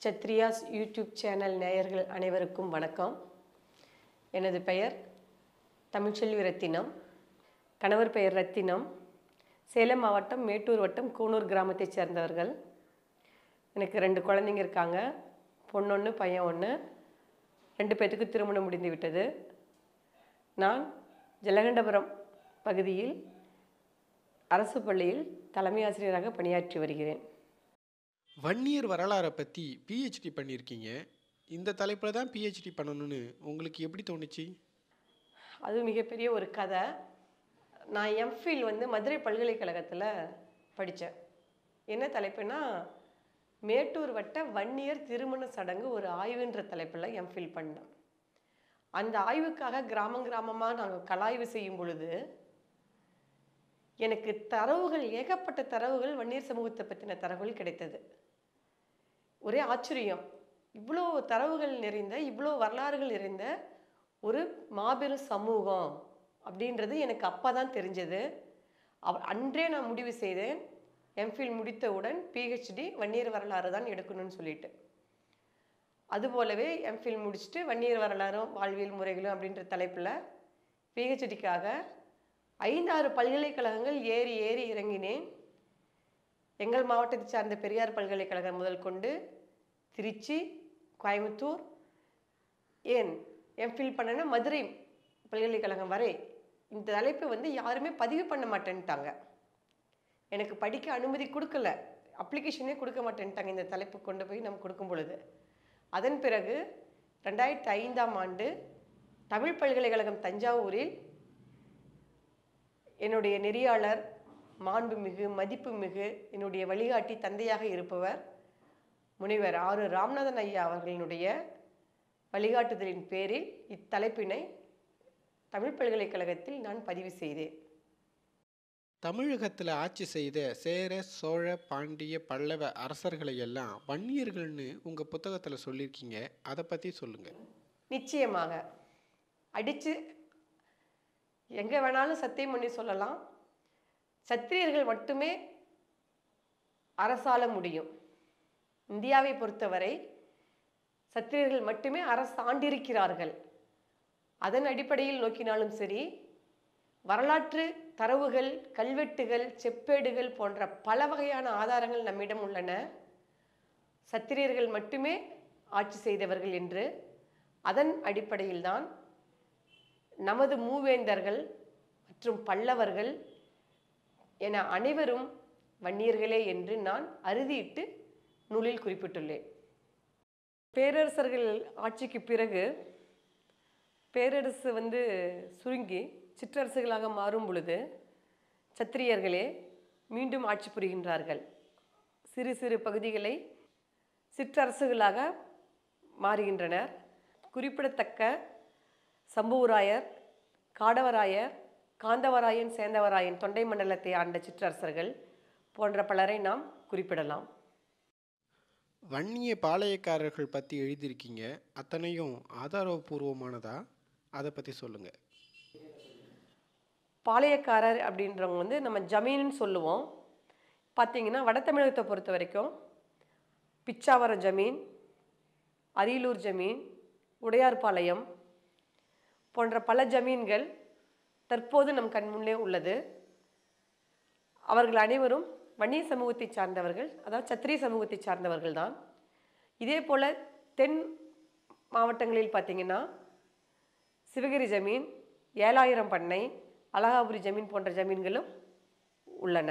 Kshatriyas YouTube channel நேயர்கள் அனைவருக்கும் வணக்கம் எனது பெயர் தமிழ்ச்செல்வி ரத்தினம் கணவர் பெயர் ரத்தினம் சேலம் மாவட்டம் மேட்டூர் வட்டம் கூனூர் கிராமத்தைச் சேர்ந்தவர்கள் எனக்கு ரெண்டு குழந்தைங்க இருக்காங்க பொண்ணொன்று பையன் ஒன்று ரெண்டு பேர்த்துக்கு திருமணம் முடிந்து விட்டது நான் ஜலகண்டபுரம் பகுதியில் அரசு பள்ளியில் தலைமை ஆசிரியராக பணியாற்றி வருகிறேன் வன்னியர் வரலாறை பற்றி பிஹெச்டி பண்ணியிருக்கீங்க இந்த தலைப்பில் தான் பிஹெச்டி பண்ணணும்னு உங்களுக்கு எப்படி தோணுச்சு அது மிகப்பெரிய ஒரு கதை நான் எம்ஃபில் வந்து மதுரை பல்கலைக்கழகத்தில் படித்தேன் என்ன தலைப்புனா மேட்டூர் வட்ட வன்னியர் திருமண சடங்கு ஒரு ஆய்வுன்ற தலைப்பில் எம்ஃபில் பண்ணேன் அந்த ஆய்வுக்காக கிராமம் கிராமமாக நாங்கள் கலாய்வு செய்யும் பொழுது எனக்கு தரவுகள் ஏகப்பட்ட தரவுகள் வன்னியர் சமூகத்தை பற்றின தரவுகள் கிடைத்தது ஒரே ஆச்சரியம் இவ்வளோ தரவுகள் நிறைந்த இவ்வளோ வரலாறுகள் நிறைந்த ஒரு மாபெரும் சமூகம் அப்படின்றது எனக்கு அப்போ தான் தெரிஞ்சது அவ அன்றே நான் முடிவு செய்தேன் எம்ஃபில் முடித்தவுடன் பிஹெச்டி வன்னியர் வரலாறு தான் எடுக்கணும்னு சொல்லிட்டு அதுபோலவே எம்ஃபில் முடிச்சுட்டு வன்னியர் வரலாறும் வாழ்வியல் முறைகளும் அப்படின்ற தலைப்பில் பிஹெச்டிக்காக ஐந்தாறு பல்கலைக்கழகங்கள் ஏறி ஏறி இறங்கினேன் எங்கள் மாவட்டத்தை சார்ந்த பெரியார் பல்கலைக்கழகம் முதல் கொண்டு திருச்சி கோயம்புத்தூர் ஏன் எம்ஃபில் பண்ணனா மதுரை பல்கலைக்கழகம் வரை இந்த தலைப்பை வந்து யாருமே பதிவு பண்ண மாட்டேன்ட்டாங்க எனக்கு படிக்க அனுமதி கொடுக்கல அப்ளிகேஷனே கொடுக்க மாட்டேன்ட்டாங்க இந்த தலைப்பு கொண்டு போய் நம்ம கொடுக்கும் பொழுது அதன் பிறகு ரெண்டாயிரத்தி ஐந்தாம் ஆண்டு தமிழ் பல்கலைக்கழகம் தஞ்சாவூரில் என்னுடைய நெறியாளர் மாண்புமிகு மதிப்புமிகு என்னுடைய வழிகாட்டி தந்தையாக இருப்பவர் முனைவர் ஆறு ராமநாதன் ஐயா அவர்களினுடைய வழிகாட்டுதலின் பேரில் இத்தலைப்பினை தமிழ் பல்கலைக்கழகத்தில் நான் பதிவு செய்தேன் தமிழகத்தில் ஆட்சி செய்த சேர சோழ பாண்டிய பல்லவ அரசர்களை எல்லாம் வன்னியர்கள்னு உங்கள் புத்தகத்தில் சொல்லியிருக்கீங்க அதை பற்றி சொல்லுங்கள் நிச்சயமாக அடித்து எங்கே வேணாலும் சத்தியம் பண்ணி சொல்லலாம் சத்திரியர்கள் மட்டுமே அரசாள முடியும் இந்தியாவை பொறுத்தவரை சத்திரியர்கள் மட்டுமே அரசாண்டிருக்கிறார்கள் அதன் அடிப்படையில் நோக்கினாலும் சரி வரலாற்று தரவுகள் கல்வெட்டுகள் செப்பேடுகள் போன்ற பல வகையான ஆதாரங்கள் நம்மிடம் உள்ளன சத்திரியர்கள் மட்டுமே ஆட்சி செய்தவர்கள் என்று அதன் அடிப்படையில்தான் நமது மூவேந்தர்கள் மற்றும் பல்லவர்கள் என அனைவரும் வன்னியர்களே என்று நான் அறுதியிட்டு நூலில் குறிப்பிட்டுள்ளேன் பேரரசர்கள் ஆட்சிக்கு பிறகு பேரரசு வந்து சுருங்கி சிற்றரசுகளாக மாறும் பொழுது சத்திரியர்களே மீண்டும் ஆட்சி புரிகின்றார்கள் சிறு சிறு பகுதிகளை சிற்றரசுகளாக மாறுகின்றனர் குறிப்பிடத்தக்க சம்புவராயர் காடவராயர் காந்தவராயன் சேந்தவராயன் தொண்டை மண்டலத்தை ஆண்ட சிற்றரசர்கள் போன்ற பலரை நாம் குறிப்பிடலாம் வன்னிய பாளையக்காரர்கள் பற்றி எழுதியிருக்கீங்க அத்தனையும் ஆதாரபூர்வமானதா அதை பற்றி சொல்லுங்கள் பாளையக்காரர் அப்படின்றவங்க வந்து நம்ம ஜமீனுன்னு சொல்லுவோம் பார்த்தீங்கன்னா வட தமிழகத்தை பொறுத்த வரைக்கும் பிச்சாவரம் ஜமீன் அரியலூர் ஜமீன் உடையார்பாளையம் போன்ற பல ஜமீன்கள் தற்போது நம் கண் முன்னே உள்ளது அவர்கள் அனைவரும் வன்னிய சமூகத்தை சார்ந்தவர்கள் அதாவது சத்திரிய சமூகத்தை சார்ந்தவர்கள் தான் இதே போல் தென் மாவட்டங்களில் பார்த்தீங்கன்னா சிவகிரி ஜமீன் ஏழாயிரம் பண்ணை அழகாபுரி ஜமீன் போன்ற ஜமீன்களும் உள்ளன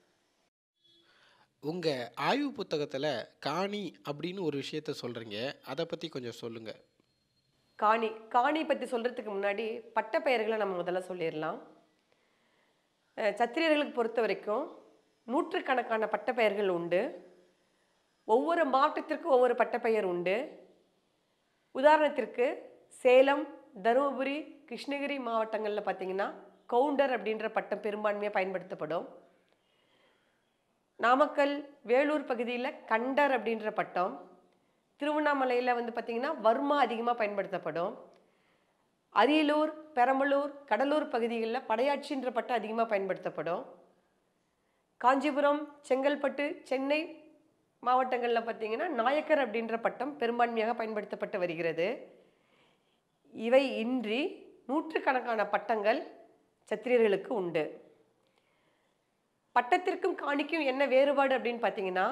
உங்கள் ஆய்வு புத்தகத்தில் காணி அப்படின்னு ஒரு விஷயத்த சொல்கிறீங்க அதை பற்றி கொஞ்சம் சொல்லுங்கள் காணி காணி பற்றி சொல்கிறதுக்கு முன்னாடி பட்டப்பெயர்களை நம்ம முதல்ல சொல்லிடலாம் அஹ் சத்திரியர்களுக்கு பொறுத்த வரைக்கும் நூற்றுக்கணக்கான பட்டப்பெயர்கள் உண்டு ஒவ்வொரு மாவட்டத்திற்கும் ஒவ்வொரு பட்டப்பெயர் உண்டு உதாரணத்திற்கு சேலம் தருமபுரி கிருஷ்ணகிரி மாவட்டங்களில் பார்த்தீங்கன்னா கவுண்டர் அப்படின்ற பட்டம் பெரும்பான்மையாக பயன்படுத்தப்படும் நாமக்கல் வேலூர் பகுதியில் கண்டர் அப்படின்ற பட்டம் திருவண்ணாமலையில் வந்து பார்த்திங்கன்னா வர்மா அதிகமாக பயன்படுத்தப்படும் அரியலூர் பெரம்பலூர் கடலூர் பகுதிகளில் படையாட்சின்ற பட்டம் அதிகமாக பயன்படுத்தப்படும் காஞ்சிபுரம் செங்கல்பட்டு சென்னை மாவட்டங்களில் பார்த்தீங்கன்னா நாயக்கர் அப்படின்ற பட்டம் பெரும்பான்மையாக பயன்படுத்தப்பட்டு வருகிறது இவை இன்றி நூற்றுக்கணக்கான பட்டங்கள் சத்திரியர்களுக்கு உண்டு பட்டத்திற்கும் காணிக்கும் என்ன வேறுபாடு அப்படின்னு பார்த்தீங்கன்னா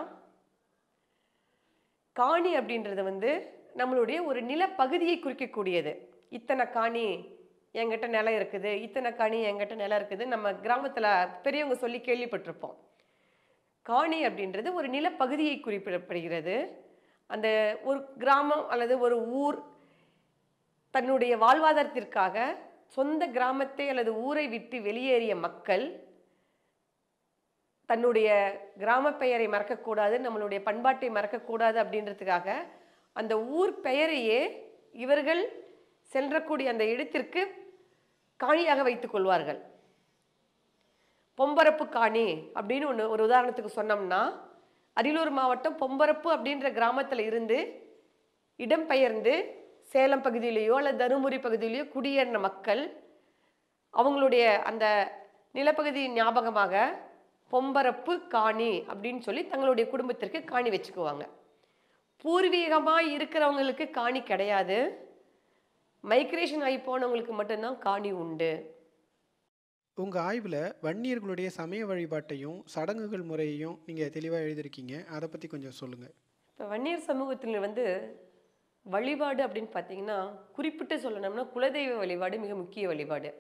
காணி அப்படின்றது வந்து நம்மளுடைய ஒரு நிலப்பகுதியை குறிக்கக்கூடியது இத்தனை காணி என்கிட்ட நிலம் இருக்குது இத்தனை காணி என்கிட்ட நிலம் இருக்குது நம்ம கிராமத்தில் பெரியவங்க சொல்லி கேள்விப்பட்டிருப்போம் காணி அப்படின்றது ஒரு நிலப்பகுதியை குறிப்பிடப்படுகிறது அந்த ஒரு கிராமம் அல்லது ஒரு ஊர் தன்னுடைய வாழ்வாதாரத்திற்காக சொந்த கிராமத்தை அல்லது ஊரை விட்டு வெளியேறிய மக்கள் தன்னுடைய கிராம பெயரை மறக்கக்கூடாது நம்மளுடைய பண்பாட்டை மறக்கக்கூடாது அப்படின்றதுக்காக அந்த ஊர் பெயரையே இவர்கள் சென்றக்கூடிய அந்த இடத்திற்கு காணியாக வைத்துக் கொள்வார்கள் பொம்பரப்பு காணி அப்படின்னு ஒன்று ஒரு உதாரணத்துக்கு சொன்னோம்னா அரியலூர் மாவட்டம் பொம்பரப்பு அப்படின்ற கிராமத்தில் இருந்து இடம்பெயர்ந்து சேலம் பகுதியிலேயோ அல்லது தருமபுரி பகுதியிலேயோ குடியேறின மக்கள் அவங்களுடைய அந்த நிலப்பகுதி ஞாபகமாக பொம்பரப்பு காணி அப்படின்னு சொல்லி தங்களுடைய குடும்பத்திற்கு காணி வச்சுக்குவாங்க பூர்வீகமாக இருக்கிறவங்களுக்கு காணி கிடையாது மைக்ரேஷன் ஆகி போனவங்களுக்கு மட்டும்தான் காணி உண்டு உங்கள் ஆய்வில் வன்னியர்களுடைய சமய வழிபாட்டையும் சடங்குகள் முறையையும் நீங்கள் தெளிவாக எழுதியிருக்கீங்க அதை பற்றி கொஞ்சம் சொல்லுங்கள் இப்போ வன்னியர் சமூகத்தில் வந்து வழிபாடு அப்படின்னு பார்த்தீங்கன்னா குறிப்பிட்டு சொல்லணும்னா குலதெய்வ வழிபாடு மிக முக்கிய வழிபாடு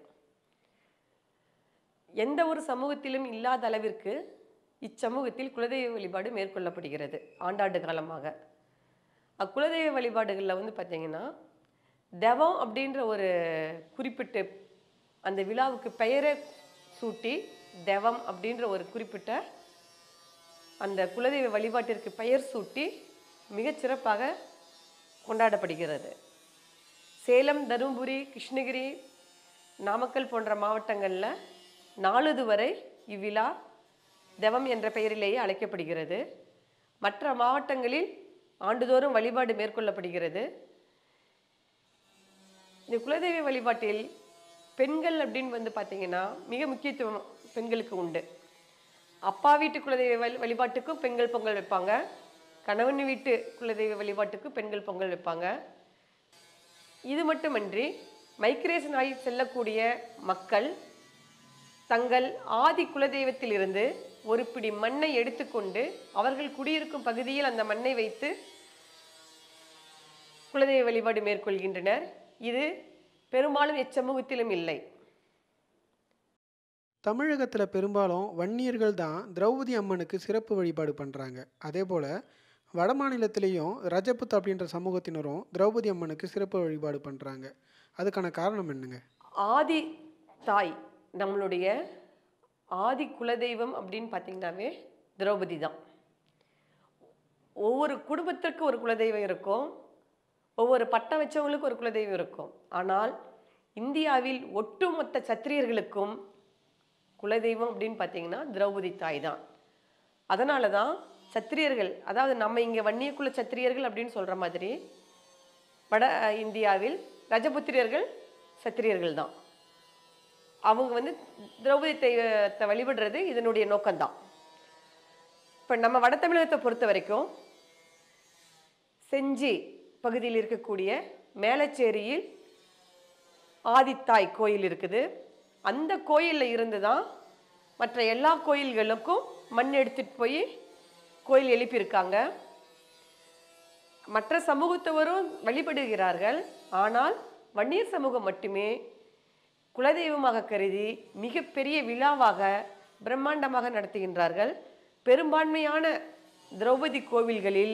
எந்த ஒரு சமூகத்திலும் இல்லாத அளவிற்கு இச்சமூகத்தில் குலதெய்வ வழிபாடு மேற்கொள்ளப்படுகிறது ஆண்டாண்டு காலமாக அக்குலதெய்வ வழிபாடுகளில் வந்து பார்த்தீங்கன்னா தெவம் அப்படின்ற ஒரு குறிப்பிட்ட அந்த விழாவுக்கு பெயரை சூட்டி தெவம் அப்படின்ற ஒரு குறிப்பிட்ட அந்த குலதெய்வ வழிபாட்டிற்கு பெயர் சூட்டி மிகச் சிறப்பாக கொண்டாடப்படுகிறது சேலம் தருமபுரி கிருஷ்ணகிரி நாமக்கல் போன்ற மாவட்டங்களில் நாளுது வரை இவ்விழா தெவம் என்ற பெயரிலேயே அழைக்கப்படுகிறது மற்ற மாவட்டங்களில் ஆண்டுதோறும் வழிபாடு மேற்கொள்ளப்படுகிறது இந்த குலதெய்வ வழிபாட்டில் பெண்கள் அப்படின்னு வந்து பார்த்தீங்கன்னா மிக முக்கியத்துவம் பெண்களுக்கு உண்டு அப்பா வீட்டு குலதெய்வ வழி வழிபாட்டுக்கும் பெண்கள் பொங்கல் வைப்பாங்க கணவன் வீட்டு குலதெய்வ வழிபாட்டுக்கு பெண்கள் பொங்கல் வைப்பாங்க இது மட்டுமன்றி மைக்ரேஷன் ஆகி செல்லக்கூடிய மக்கள் தங்கள் ஆதி குலதெய்வத்திலிருந்து ஒரு பிடி மண்ணை எடுத்துக்கொண்டு அவர்கள் குடியிருக்கும் பகுதியில் அந்த மண்ணை வைத்து குலதெய்வ வழிபாடு மேற்கொள்கின்றனர் இது பெரும்பாலும் எச்சமூகத்திலும் இல்லை தமிழகத்தில் பெரும்பாலும் வன்னியர்கள் தான் திரௌபதி அம்மனுக்கு சிறப்பு வழிபாடு பண்ணுறாங்க அதே போல் வட மாநிலத்திலையும் ரஜபுத் அப்படின்ற சமூகத்தினரும் திரௌபதி அம்மனுக்கு சிறப்பு வழிபாடு பண்ணுறாங்க அதுக்கான காரணம் என்னங்க ஆதி தாய் நம்மளுடைய ஆதி குலதெய்வம் அப்படின்னு பார்த்தீங்கன்னாவே திரௌபதி தான் ஒவ்வொரு குடும்பத்திற்கு ஒரு குலதெய்வம் இருக்கும் ஒவ்வொரு பட்டம் வச்சவங்களுக்கு ஒரு குலதெய்வம் இருக்கும் ஆனால் இந்தியாவில் ஒட்டுமொத்த சத்திரியர்களுக்கும் குலதெய்வம் அப்படின்னு பார்த்தீங்கன்னா திரௌபதி தாய் தான் அதனால தான் சத்திரியர்கள் அதாவது நம்ம இங்கே வன்னியக்குல சத்திரியர்கள் அப்படின்னு சொல்கிற மாதிரி வட இந்தியாவில் ரஜபுத்திரியர்கள் சத்திரியர்கள் தான் அவங்க வந்து திரௌபதி தெய்வத்தை வழிபடுறது இதனுடைய நோக்கம்தான் இப்போ நம்ம வட தமிழகத்தை பொறுத்த வரைக்கும் செஞ்சி பகுதியில் இருக்கக்கூடிய மேலச்சேரியில் ஆதித்தாய் கோயில் இருக்குது அந்த கோயிலில் இருந்து தான் மற்ற எல்லா கோயில்களுக்கும் மண் எடுத்துட்டு போய் கோயில் எழுப்பியிருக்காங்க மற்ற சமூகத்தவரும் வழிபடுகிறார்கள் ஆனால் வன்னியர் சமூகம் மட்டுமே குலதெய்வமாக கருதி மிகப்பெரிய விழாவாக பிரம்மாண்டமாக நடத்துகின்றார்கள் பெரும்பான்மையான திரௌபதி கோவில்களில்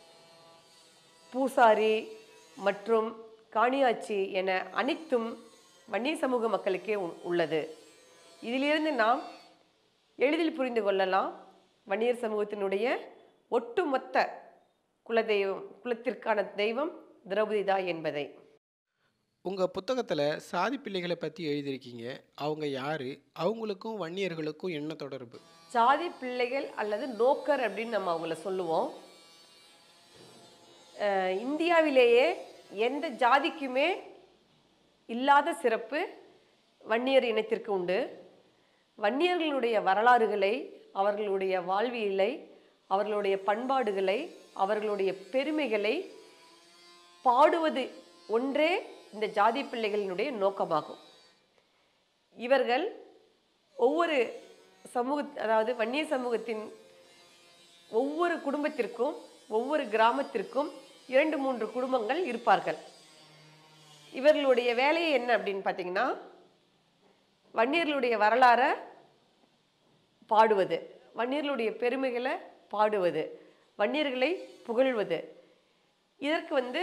பூசாரி மற்றும் காணியாட்சி என அனைத்தும் வன்னிய சமூக மக்களுக்கே உ- உள்ளது இதிலிருந்து நாம் எளிதில் புரிந்து கொள்ளலாம் வன்னியர் சமூகத்தினுடைய ஒட்டுமொத்த குலதெய்வம் குலத்திற்கான தெய்வம் திரௌபதி தான் என்பதை உங்கள் புத்தகத்தில் சாதி பிள்ளைகளை பற்றி எழுதியிருக்கீங்க அவங்க யார் அவங்களுக்கும் வன்னியர்களுக்கும் என்ன தொடர்பு சாதி பிள்ளைகள் அல்லது நோக்கர் அப்படின்னு நம்ம அவங்கள சொல்லுவோம் அஹ் இந்தியாவிலேயே எந்த ஜாதிக்குமே இல்லாத சிறப்பு வன்னியர் இனத்திற்கு உண்டு வன்னியர்களுடைய வரலாறுகளை அவர்களுடைய வாழ்வியலை அவர்களுடைய பண்பாடுகளை அவர்களுடைய பெருமைகளை பாடுவது ஒன்றே இந்த ஜாதி பிள்ளைகளினுடைய நோக்கமாகும் இவர்கள் ஒவ்வொரு சமூக அதாவது வன்னிய சமூகத்தின் ஒவ்வொரு குடும்பத்திற்கும் ஒவ்வொரு கிராமத்திற்கும் இரண்டு மூன்று குடும்பங்கள் இருப்பார்கள் இவர்களுடைய வேலையை என்ன அப்படின்னு பார்த்தீங்கன்னா வன்னியர்களுடைய வரலாறை பாடுவது வன்னியர்களுடைய பெருமைகளை பாடுவது வன்னியர்களை புகழ்வது இதற்கு வந்து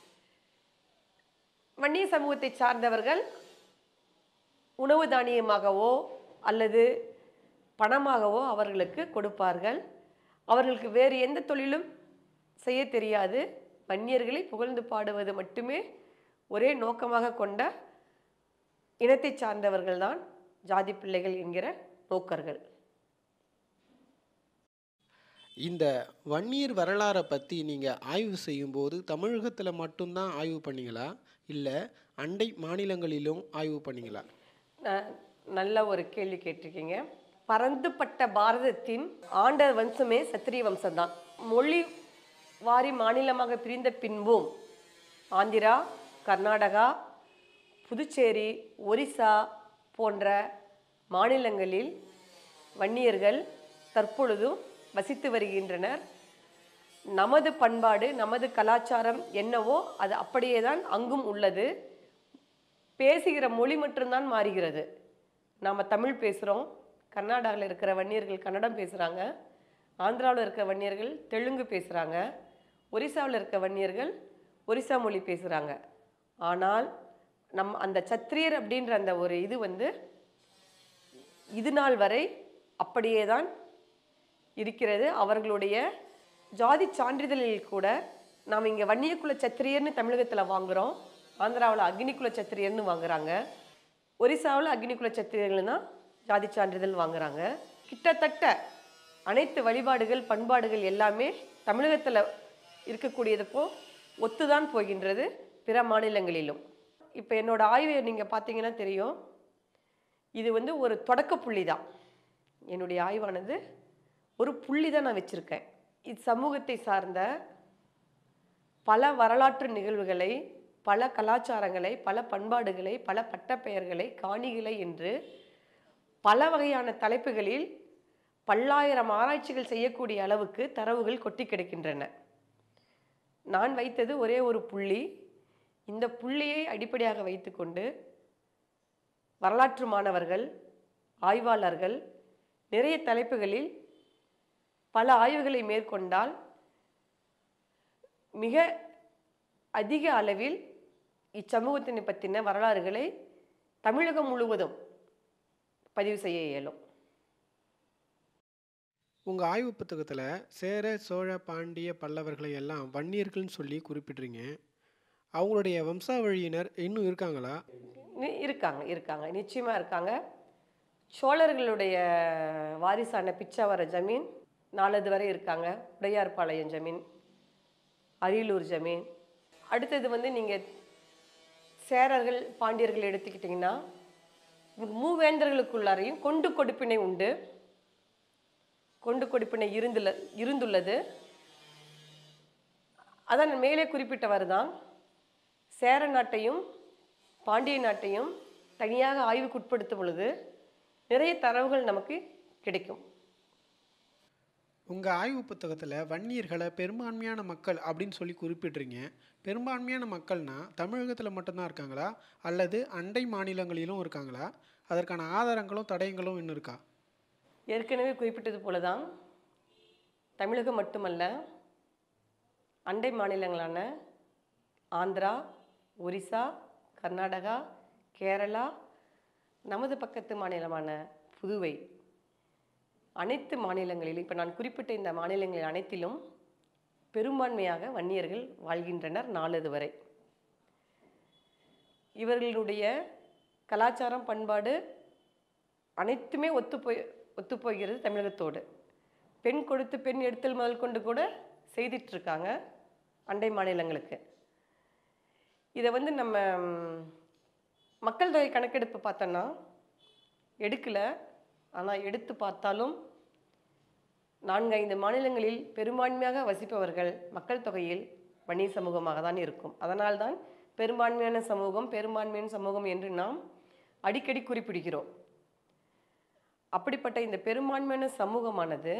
வன்னிய சமூகத்தை சார்ந்தவர்கள் உணவு தானியமாகவோ அல்லது பணமாகவோ அவர்களுக்கு கொடுப்பார்கள் அவர்களுக்கு வேறு எந்த தொழிலும் செய்ய தெரியாது வன்னியர்களை புகழ்ந்து பாடுவது மட்டுமே ஒரே நோக்கமாக கொண்ட இனத்தை சார்ந்தவர்கள்தான் ஜாதி பிள்ளைகள் என்கிற நோக்கர்கள் இந்த வன்னியர் வரலாறை பற்றி நீங்கள் ஆய்வு செய்யும்போது தமிழகத்தில் மட்டும்தான் ஆய்வு பண்ணீங்களா இல்லை அண்டை மாநிலங்களிலும் ஆய்வு பண்ணீங்களா ந- நல்ல ஒரு கேள்வி கேட்டிருக்கீங்க பரந்துபட்ட பாரதத்தின் ஆண்ட வம்சமே சத்திரிய வம்சம்தான் மொழி வாரி மாநிலமாக பிரிந்த பின்பும் ஆந்திரா கர்நாடகா புதுச்சேரி ஒரிசா போன்ற மாநிலங்களில் வன்னியர்கள் தற்பொழுதும் வசித்து வருகின்றனர் நமது பண்பாடு நமது கலாச்சாரம் என்னவோ அது அப்படியே தான் அங்கும் உள்ளது பேசுகிற மொழி மட்டும்தான் மாறுகிறது நாம் தமிழ் பேசுகிறோம் கர்நாடகாவில் இருக்கிற வன்னியர்கள் கன்னடம் பேசுகிறாங்க ஆந்திராவில் இருக்கிற வன்னியர்கள் தெலுங்கு பேசுகிறாங்க ஒரிசாவில் இருக்க வன்னியர்கள் ஒரிசா மொழி பேசுகிறாங்க ஆனால் நம் அந்த சத்திரியர் அப்படின்ற அந்த ஒரு இது வந்து இது நாள் வரை அப்படியே தான் இருக்கிறது அவர்களுடைய ஜாதி சான்றிதழில் கூட நாம் இங்கே வன்னியக்குல சத்திரியர்னு தமிழகத்தில் வாங்குகிறோம் ஆந்திராவில் அக்னிக்குல சத்திரியர்னு வாங்குறாங்க ஒரிசாவில் அக்னிக்குல சத்திரியர்கள்னா ஜாதி சான்றிதழ் வாங்குறாங்க கிட்டத்தட்ட அனைத்து வழிபாடுகள் பண்பாடுகள் எல்லாமே தமிழகத்தில் இருக்கக்கூடியதுப்போ ஒத்துதான் போகின்றது பிற மாநிலங்களிலும் இப்போ என்னோட ஆய்வை நீங்கள் பார்த்தீங்கன்னா தெரியும் இது வந்து ஒரு தொடக்க புள்ளி தான் என்னுடைய ஆய்வானது ஒரு புள்ளி தான் நான் வச்சுருக்கேன் இது சமூகத்தை சார்ந்த பல வரலாற்று நிகழ்வுகளை பல கலாச்சாரங்களை பல பண்பாடுகளை பல பட்டப்பெயர்களை காணிகளை என்று பல வகையான தலைப்புகளில் பல்லாயிரம் ஆராய்ச்சிகள் செய்யக்கூடிய அளவுக்கு தரவுகள் கொட்டி கிடக்கின்றன நான் வைத்தது ஒரே ஒரு புள்ளி இந்த புள்ளியை அடிப்படையாக வைத்துக்கொண்டு வரலாற்று மாணவர்கள் ஆய்வாளர்கள் நிறைய தலைப்புகளில் பல ஆய்வுகளை மேற்கொண்டால் மிக அதிக அளவில் இச்சமூகத்தினை பற்றின வரலாறுகளை தமிழகம் முழுவதும் பதிவு செய்ய இயலும் உங்கள் ஆய்வு புத்தகத்தில் சேர சோழ பாண்டிய பல்லவர்களை எல்லாம் வன்னியர்கள்னு சொல்லி குறிப்பிட்றீங்க அவங்களுடைய வம்சாவழியினர் இன்னும் இருக்காங்களா நி- இருக்காங்க இருக்காங்க நிச்சயமா இருக்காங்க சோழர்களுடைய வாரிசான பிச்சாவர ஜமீன் நாலது வரை இருக்காங்க உடையார்பாளையம் ஜமீன் அரியலூர் ஜமீன் அடுத்தது வந்து நீங்கள் சேரர்கள் பாண்டியர்கள் எடுத்துக்கிட்டிங்கன்னா மூவேந்தர்களுக்குள்ளாரையும் கொண்டு கொடுப்பினை உண்டு கொண்டு கொடுப்பினை இருந்துள்ள இருந்துள்ளது அதான் நான் மேலே குறிப்பிட்டவர் தான் சேர நாட்டையும் பாண்டிய நாட்டையும் தனியாக ஆய்வுக்குட்படுத்தும் பொழுது நிறைய தரவுகள் நமக்கு கிடைக்கும் உங்கள் ஆய்வு புத்தகத்தில் வன்னியர்களை பெரும்பான்மையான மக்கள் அப்படின்னு சொல்லி குறிப்பிட்றீங்க பெரும்பான்மையான மக்கள்னா தமிழகத்தில் மட்டும்தான் இருக்காங்களா அல்லது அண்டை மாநிலங்களிலும் இருக்காங்களா அதற்கான ஆதாரங்களும் தடயங்களும் இன்னும் இருக்கா ஏற்கனவே குறிப்பிட்டது போல தான் தமிழகம் மட்டுமல்ல அண்டை மாநிலங்களான ஆந்திரா ஒரிசா கர்நாடகா கேரளா நமது பக்கத்து மாநிலமான புதுவை அனைத்து மாநிலங்களிலும் இப்போ நான் குறிப்பிட்ட இந்த மாநிலங்கள் அனைத்திலும் பெரும்பான்மையாக வன்னியர்கள் வாழ்கின்றனர் நாளது வரை இவர்களுடைய கலாச்சாரம் பண்பாடு அனைத்துமே ஒத்துப்போய் ஒத்துப்போகிறது தமிழகத்தோடு பெண் கொடுத்து பெண் எடுத்தல் முதல் கொண்டு கூட செய்துட்டு இருக்காங்க அண்டை மாநிலங்களுக்கு இதை வந்து நம்ம ம், மக்கள் தொகை கணக்கெடுப்பு பார்த்தோன்னா எடுக்கல ஆனால் எடுத்து பார்த்தாலும் நான்கு ஐந்து மாநிலங்களில் பெரும்பான்மையாக வசிப்பவர்கள் மக்கள் தொகையில் வன்னியர் சமூகமாக தான் இருக்கும் அதனால்தான் பெரும்பான்மையான சமூகம் பெரும்பான்மையான சமூகம் என்று நாம் அடிக்கடி குறிப்பிடுகிறோம் அப்படிப்பட்ட இந்த பெரும்பான்மையான சமூகமானது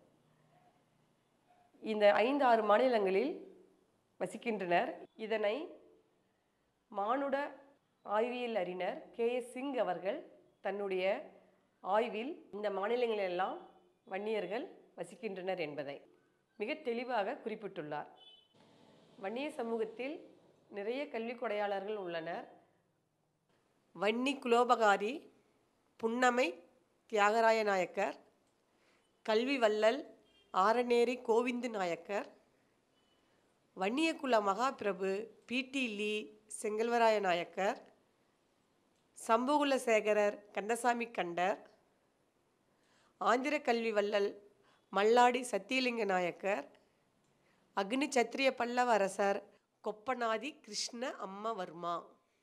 இந்த ஐந்து ஆறு மாநிலங்களில் வசிக்கின்றனர் இதனை மானுட ஆய்வியல் அறிஞர் கே எஸ் சிங் அவர்கள் தன்னுடைய ஆய்வில் இந்த மாநிலங்களெல்லாம் வன்னியர்கள் வசிக்கின்றனர் என்பதை மிக தெளிவாக குறிப்பிட்டுள்ளார் வன்னிய சமூகத்தில் நிறைய கல்வி கொடையாளர்கள் உள்ளனர் வன்னி குலோபகாரி புன்னமை தியாகராய நாயக்கர் கல்வி வள்ளல் ஆரநேரி கோவிந்து நாயக்கர் வன்னியகுல மகாபிரபு பிடி லீ செங்கல்வராய நாயக்கர் சம்புகுல சேகரர் கந்தசாமி கண்டர் ஆந்திர கல்வி வள்ளல் மல்லாடி சத்தியலிங்க நாயக்கர் அக்னி சத்திரிய பல்லவ அரசர் கொப்பநாதி கிருஷ்ண அம்மவர்மா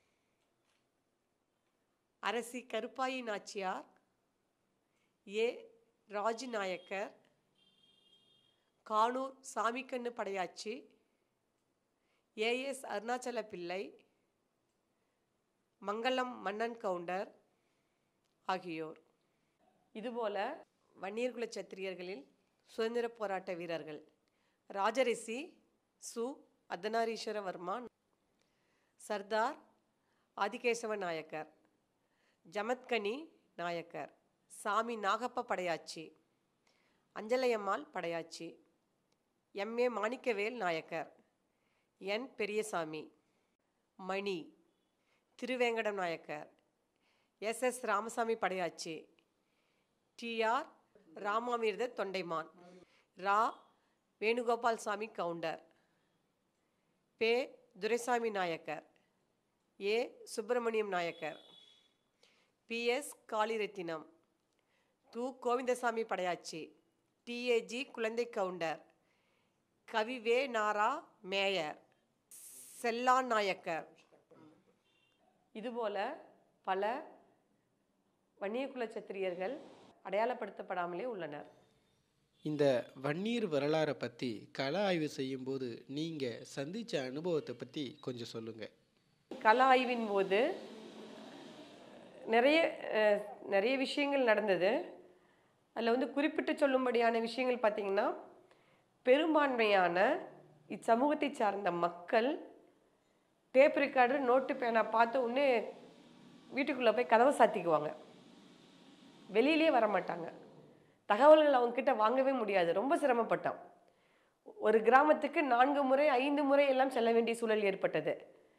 அரசி கருப்பாயி நாச்சியார் ஏ ராஜு நாயக்கர் கானூர் சாமிக்கண்ணு படையாச்சி ஏஎஸ் அருணாச்சல பிள்ளை மங்களம் மன்னன் கவுண்டர் ஆகியோர் இதுபோல வன்னியர்குல சத்திரியர்களில் சுதந்திர போராட்ட வீரர்கள் ராஜரிஷி சு அர்த்தநாரீஸ்வரவர்மா Sardar Adikesava Nayakkar Jamadagni Naicker Sami Nagappa Padayachi Anjalaiammal Padayachi M A Manickavel Naicker N Periyasamy Mani Thiruvengadam Naicker S S Ramasamy Padayachi T R Ramamirtha Thondaiman ரா வேணுகோபால் சாமி கவுண்டர் பே துரைசாமி நாயக்கர் ஏ சுப்பிரமணியம் நாயக்கர் பிஎஸ் காளிரத்தினம் து கோவிந்தசாமி படையாச்சி டிஏஜி குழந்தை கவுண்டர் கவி வே நாரா மேயர் செல்லான் நாயக்கர் இதுபோல பல வன்னியகுல சத்திரியர்கள் அடையாளப்படுத்தப்படாமலே உள்ளனர் இந்த வன்னீர் வரலாறை பற்றி கள ஆய்வு செய்யும்போது நீங்கள் சந்தித்த அனுபவத்தை பற்றி கொஞ்சம் சொல்லுங்கள் கள ஆய்வின் போது நிறைய அஹ், நிறைய விஷயங்கள் நடந்தது அதில் வந்து குறிப்பிட்டு சொல்லும்படியான விஷயங்கள் பார்த்திங்கன்னா பெரும்பான்மையான இச்சமூகத்தை சார்ந்த மக்கள் டேப் ரெக்கார்டர் நோட்டு பேனா பார்த்த உடனே வீட்டுக்குள்ளே போய் கதவை சாத்திக்குவாங்க வெளியிலே வர மாட்டாங்க தகவல்கள் அவங்க கிட்ட வாங்கவே முடியாது ரொம்ப சிரமப்பட்டோம் ஒரு கிராமத்துக்கு நான்கு முறை ஐந்து முறை எல்லாம் செல்ல வேண்டிய சூழல் ஏற்பட்டது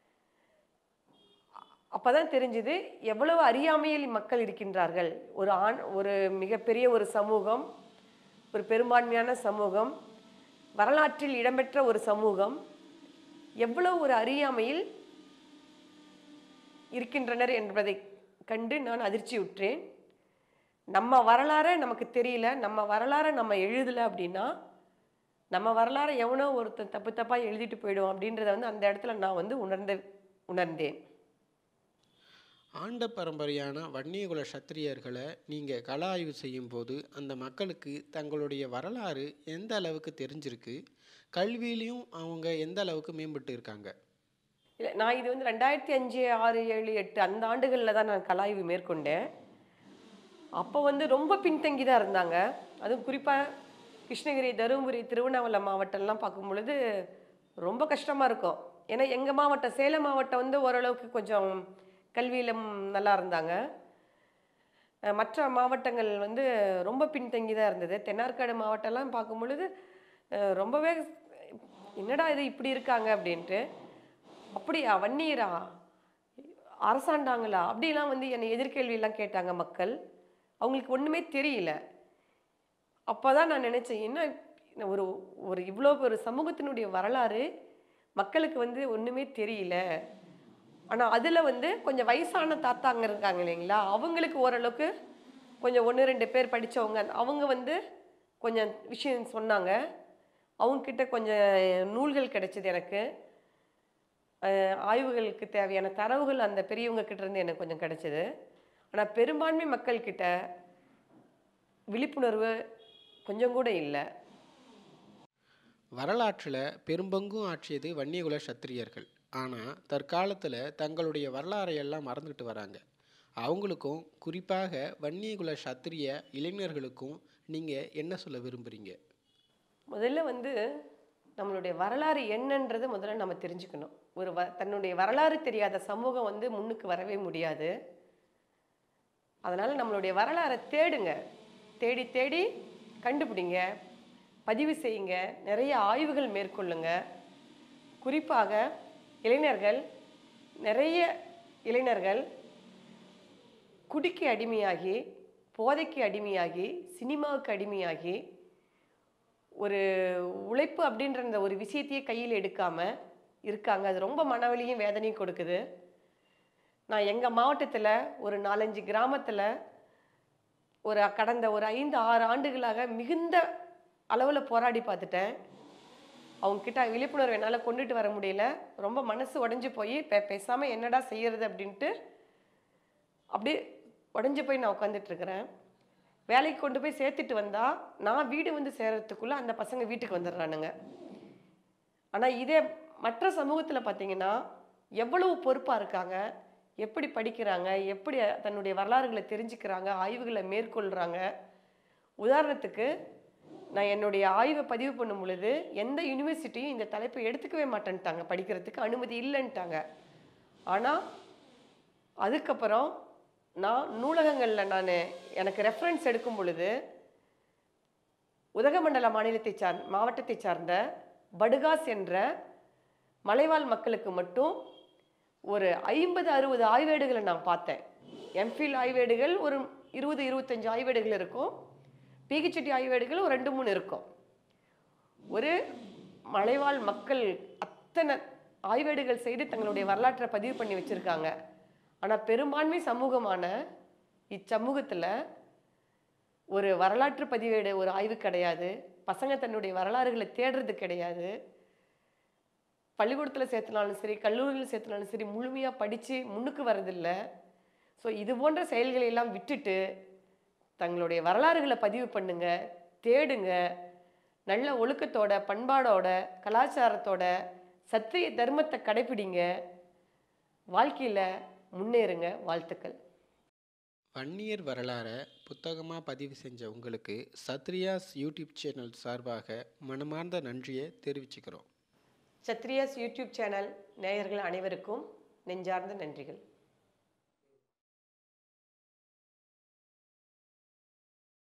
அப்பதான் தெரிஞ்சுது எவ்வளவு அறியாமையில் மக்கள் இருக்கின்றார்கள் ஒரு ஆண் ஒரு மிகப்பெரிய ஒரு சமூகம் ஒரு பெரும்பான்மையான சமூகம் வரலாற்றில் இடம்பெற்ற ஒரு சமூகம் எவ்வளவு ஒரு அறியாமையில் இருக்கின்றனர் என்பதை கண்டு நான் அதிர்ச்சியுற்றேன் நம்ம வரலாறை நமக்கு தெரியல நம்ம வரலாறை நம்ம எழுதலை அப்படின்னா நம்ம வரலாறை எவனோ ஒருத்தன் தப்பு தப்பாக எழுதிட்டு போயிடும் அப்படின்றத வந்து அந்த இடத்துல நான் வந்து உணர்ந்த உணர்ந்தேன் ஆண்ட பரம்பரையான வன்னியகுல சத்திரியர்களை நீங்கள் கள ஆய்வு செய்யும்போது அந்த மக்களுக்கு தங்களுடைய வரலாறு எந்த அளவுக்கு தெரிஞ்சிருக்கு கல்வியிலையும் அவங்க எந்த அளவுக்கு மேம்பட்டு இருக்காங்க இல்லை நான் இது வந்து ரெண்டாயிரத்தி அஞ்சு ஆறு ஏழு எட்டு அந்த ஆண்டுகளில் தான் நான் கலாய்வு மேற்கொண்டேன் அப்போ வந்து ரொம்ப பின்தங்கி தான் இருந்தாங்க அதுவும் குறிப்பாக கிருஷ்ணகிரி தருமபுரி திருவண்ணாமலை மாவட்டம்லாம் பார்க்கும் பொழுது ரொம்ப கஷ்டமாக இருக்கும் ஏன்னா எங்கள் மாவட்டம் சேலம் மாவட்டம் வந்து ஓரளவுக்கு கொஞ்சம் கல்வியில் நல்லா இருந்தாங்க அஹ் மற்ற மாவட்டங்கள் வந்து ரொம்ப பின்தங்கி தான் இருந்தது தென்னார்காடு மாவட்டம்லாம் பார்க்கும் பொழுது அஹ் ரொம்பவே என்னடா இது இப்படி இருக்காங்க அப்படின்ட்டு அப்படியா வன்னியரா அரசாண்டாங்களா அப்படிலாம் வந்து என்னை எதிர்கேள்வியெல்லாம் கேட்டாங்க மக்கள் அவங்களுக்கு ஒன்றுமே தெரியல அப்போ தான் நான் நினச்சேன் என்ன இப்ப ஒரு ஒரு இவ்வளோ ஒரு சமூகத்தினுடைய வரலாறு மக்களுக்கு வந்து ஒன்றுமே தெரியல ஆனால் அதில் வந்து கொஞ்சம் வயசான தாத்தாங்க இருக்காங்க இல்லைங்களா அவங்களுக்கு ஓரளவுக்கு கொஞ்சம் ஒன்று ரெண்டு பேர் படித்தவங்க அவங்க வந்து கொஞ்சம் விஷயம் சொன்னாங்க அவங்கக்கிட்ட கொஞ்சம் நூல்கள் கிடைச்சிது எனக்கு அஹ் ஆய்வுகளுக்கு தேவையான தரவுகள் அந்த பெரியவங்க கிட்ட இருந்து எனக்கு கொஞ்சம் கிடைச்சிது ஆனால் பெரும்பான்மை மக்கள்கிட்ட விழிப்புணர்வு கொஞ்சம் கூட இல்லை வரலாற்றில் பெரும்பங்கும் ஆற்றியது வன்னியகுல சத்திரியர்கள் ஆனால் தற்காலத்தில் தங்களுடைய வரலாறை எல்லாம் மறந்துட்டு வராங்க அவங்களுக்கும் குறிப்பாக வன்னியகுல சத்திரிய இளைஞர்களுக்கும் நீங்கள் என்ன சொல்ல விரும்புகிறீங்க முதல்ல வந்து நம்மளுடைய வரலாறு என்னன்றது முதல்ல நம்ம தெரிஞ்சுக்கணும் ஒரு வ தன்னுடைய வரலாறு தெரியாத சமூகம் வந்து முன்னுக்கு வரவே முடியாது அதனால் நம்மளுடைய வரலாறை தேடுங்க தேடி தேடி கண்டுபிடிங்க பதிவு செய்யுங்க நிறைய ஆய்வுகள் மேற்கொள்ளுங்க குறிப்பாக இளைஞர்கள் நிறைய இளைஞர்கள் குடிக்கு அடிமையாகி போதைக்கு அடிமையாகி சினிமாவுக்கு அடிமையாகி ஒரு உழைப்பு அப்படின்ற அந்த ஒரு விஷயத்தையே கையில் எடுக்காம இருக்காங்க அது ரொம்ப மனவலியும் வேதனையும் கொடுக்குது நான் எங்கள் மாவட்டத்தில் ஒரு நாலஞ்சு கிராமத்தில் ஒரு கடந்த ஒரு ஐந்து ஆறு ஆண்டுகளாக மிகுந்த அளவில் போராடி பார்த்துட்டேன் அவங்கக்கிட்ட விழிப்புணர்வு என்னால் கொண்டுட்டு வர முடியல ரொம்ப மனசு உடஞ்சி போய் பே பேசாமல் என்னடா செய்யறது அப்படின்ட்டு அப்படியே உடஞ்சி போய் நான் உட்காந்துட்ருக்கிறேன் வேலைக்கு கொண்டு போய் சேர்த்துட்டு வந்தா நான் வீடு வந்து சேர்றதுக்குள்ள அந்த பசங்க வீட்டுக்கு வந்துடுறானுங்க ஆனால் இதே மற்ற சமூகத்தில் பார்த்தீங்கன்னா எவ்வளவு பொறுப்பாக இருக்காங்க எப்படி படிக்கிறாங்க எப்படி தன்னுடைய வரலாறுகளை தெரிஞ்சுக்கிறாங்க ஆய்வுகளை மேற்கொள்கிறாங்க உதாரணத்துக்கு நான் என்னுடைய ஆய்வை பதிவு பண்ணும் பொழுது எந்த யூனிவர்சிட்டியும் இந்த தலைப்பை எடுத்துக்கவே மாட்டேன்ட்டாங்க படிக்கிறதுக்கு அனுமதி இல்லைன்ட்டாங்க ஆனால் அதுக்கப்புறம் நான் நூலகங்களில் நான் எனக்கு ரெஃபரன்ஸ் எடுக்கும் பொழுது உதகமண்டல மாநிலத்தை சார் மாவட்டத்தை சார்ந்த படுகாஸ் என்ற மலைவாழ் மக்களுக்கு மட்டும் ஒரு ஐம்பது அறுபது ஆய்வேடுகளை நான் பார்த்தேன் எம்ஃபில் ஆய்வேடுகள் ஒரு இருபது இருபத்தஞ்சு ஆய்வேடுகள் இருக்கும் பிஹெச்டி ஆய்வேடுகள் ஒரு ரெண்டு மூணு இருக்கும் ஒரு மலைவாழ் மக்கள் அத்தனை ஆய்வேடுகள் செய்து தங்களுடைய வரலாற்றை பதிவு பண்ணி வச்சுருக்காங்க ஆனால் பெரும்பான்மை சமூகமான இச்சமூகத்தில் ஒரு வரலாற்று பதிவேடு ஒரு ஆய்வு கிடையாது பசங்க தன்னுடைய வரலாறுகளை தேடுறது கிடையாது பள்ளிக்கூடத்தில் சேர்த்துனாலும் சரி கல்லூரியில் சேர்த்துனாலும் சரி முழுமையாக படித்து முன்னுக்கு வர்றதில்ல ஸோ இது போன்ற செயல்களை எல்லாம் விட்டுட்டு தங்களுடைய வரலாறுகளை பதிவு பண்ணுங்க தேடுங்க நல்ல ஒழுக்கத்தோட பண்பாடோட கலாச்சாரத்தோட சத்திரிய தர்மத்தை கடைபிடிங்க வாழ்க்கையில் முன்னேறுங்க வாழ்த்துக்கள் வன்னியர் வரலாறை புத்தகமாக பதிவு செஞ்ச உங்களுக்கு சத்ரியாஸ் யூடியூப் சேனல் சார்பாக மனமார்ந்த நன்றியை தெரிவிச்சுக்கிறோம் சத்ரியாஸ் யூடியூப் சேனல் நேயர்கள் அனைவருக்கும் நெஞ்சார்ந்த நன்றிகள்